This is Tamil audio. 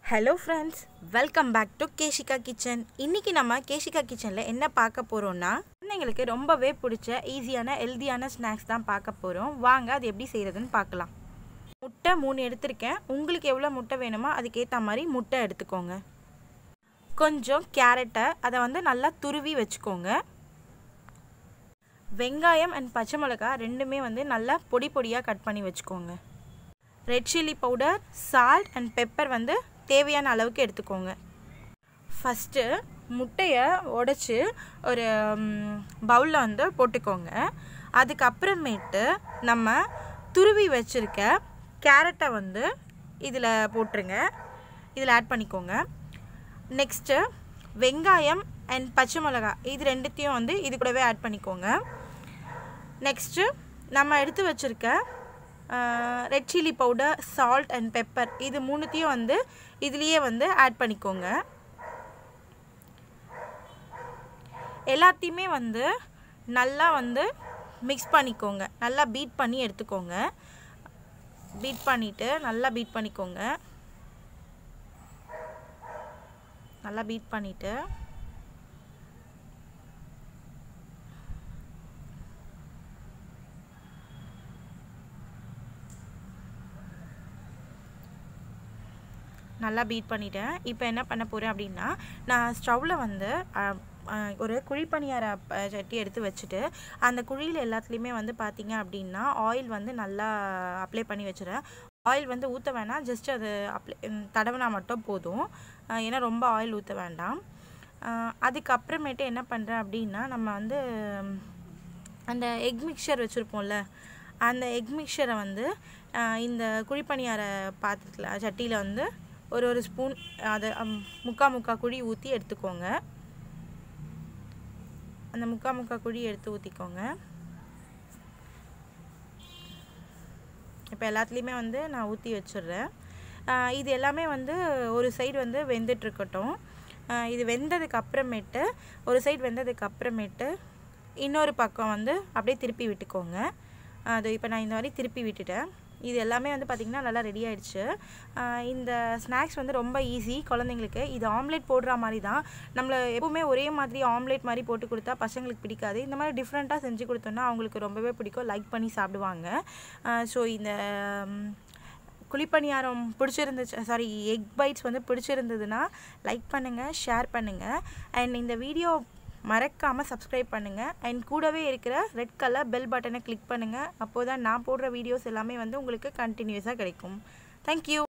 hello friends welcome back to Keshika kitchen இன்றைக்கி நம்ம கேஷிகா கிச்சனில் என்ன பார்க்க போகிறோம்னா குழந்தைங்களுக்கு ரொம்பவே பிடிச்ச ஈஸியான ஹெல்தியான ஸ்நாக்ஸ் தான் பார்க்க போகிறோம் வாங்க அது எப்படி செய்கிறதுன்னு பார்க்கலாம் முட்டை மூணு எடுத்திருக்கேன் உங்களுக்கு எவ்வளோ முட்டை வேணுமோ அதுக்கேற்ற மாதிரி முட்டை எடுத்துக்கோங்க கொஞ்சம் கேரட்டை அதை வந்து நல்லா துருவி வச்சுக்கோங்க வெங்காயம் அண்ட் பச்சை மிளகா ரெண்டுமே வந்து நல்லா பொடி பொடியாக கட் பண்ணி வச்சுக்கோங்க red chilli powder salt and pepper வந்து தேவையான அளவுக்கு எடுத்துக்கோங்க ஃபஸ்ட்டு முட்டையை உடச்சி ஒரு பவுலில் வந்து போட்டுக்கோங்க அதுக்கப்புறமேட்டு நம்ம துருவி வச்சுருக்க கேரட்டை வந்து இதில் போட்டுருங்க இதில் ஆட் பண்ணிக்கோங்க நெக்ஸ்ட்டு வெங்காயம் அண்ட் பச்சை மிளகா இது ரெண்டுத்தையும் வந்து இது கூடவே ஆட் பண்ணிக்கோங்க நெக்ஸ்ட்டு நம்ம எடுத்து வச்சுருக்க red chilli powder salt and pepper இது மூணுத்தையும் வந்து இதுலேயே வந்து ஆட் பண்ணிக்கோங்க எல்லாத்தையுமே வந்து நல்லா வந்து மிக்ஸ் பண்ணிக்கோங்க நல்லா பீட் பண்ணி எடுத்துக்கோங்க பீட் பண்ணிவிட்டு நல்லா பீட் பண்ணிக்கோங்க நல்லா பீட் பண்ணிவிட்டு நல்லா பீட் பண்ணிட்டேன் இப்போ என்ன பண்ண போகிறேன் அப்படின்னா நான் ஸ்டவ்வில் வந்து ஒரு குழிப்பணியார சட்டி எடுத்து வச்சுட்டு அந்த குழியில் எல்லாத்துலேயுமே வந்து பார்த்திங்க அப்படின்னா ஆயில் வந்து நல்லா அப்ளை பண்ணி வச்சுறேன் ஆயில் வந்து ஊற்ற வேணாம் ஜஸ்ட் அது அப்ளை தடவினா மட்டும் போதும் ஏன்னா ரொம்ப ஆயில் ஊற்ற வேண்டாம் அதுக்கப்புறமேட்டு என்ன பண்ணுறேன் அப்படின்னா நம்ம வந்து அந்த எக் மிக்சர் வச்சுருப்போம்ல அந்த எக் மிக்சரை வந்து இந்த குழிப்பணியார பாத்திரத்தில் சட்டியில் வந்து ஒரு ஒரு ஸ்பூன் அதை முக்கா முக்கா குழி ஊற்றி எடுத்துக்கோங்க அந்த முக்கா முக்கா குழி எடுத்து ஊற்றிக்கோங்க இப்போ எல்லாத்துலேயுமே வந்து நான் ஊற்றி வச்சிடுறேன் இது எல்லாமே வந்து ஒரு சைடு வந்து வெந்துட்டுருக்கட்டும் இது வெந்ததுக்கு அப்புறமேட்டு ஒரு சைடு வெந்ததுக்கு அப்புறமேட்டு இன்னொரு பக்கம் வந்து அப்படியே திருப்பி விட்டுக்கோங்க அது இப்போ நான் இந்த மாதிரி திருப்பி விட்டுட்டேன் இது எல்லாமே வந்து பார்த்திங்கன்னா நல்லா ரெடி ஆகிடுச்சு இந்த ஸ்நாக்ஸ் வந்து ரொம்ப ஈஸி குழந்தைங்களுக்கு இது ஆம்லேட் போடுற மாதிரி தான் நம்மளை எப்போவுமே ஒரே மாதிரி ஆம்லேட் மாதிரி போட்டு கொடுத்தா பசங்களுக்கு பிடிக்காது இந்த மாதிரி டிஃப்ரெண்ட்டாக செஞ்சு கொடுத்தோன்னா அவங்களுக்கு ரொம்பவே பிடிக்கும் லைக் பண்ணி சாப்பிடுவாங்க ஸோ இந்த குழிப்பணியாரம் பிடிச்சிருந்துச்சு சாரி எக் பைட்ஸ் வந்து பிடிச்சிருந்ததுன்னா லைக் பண்ணுங்கள் ஷேர் பண்ணுங்கள் அண்ட் இந்த வீடியோ மறக்காமல் சப்ஸ்கிரைப் பண்ணுங்கள் அண்ட் கூடவே இருக்கிற ரெட் கலர் பெல் பட்டனை கிளிக் பண்ணுங்கள் அப்போ தான் நான் போடுற வீடியோஸ் எல்லாமே வந்து உங்களுக்கு கண்டினியூஸாக கிடைக்கும் தேங்க்யூ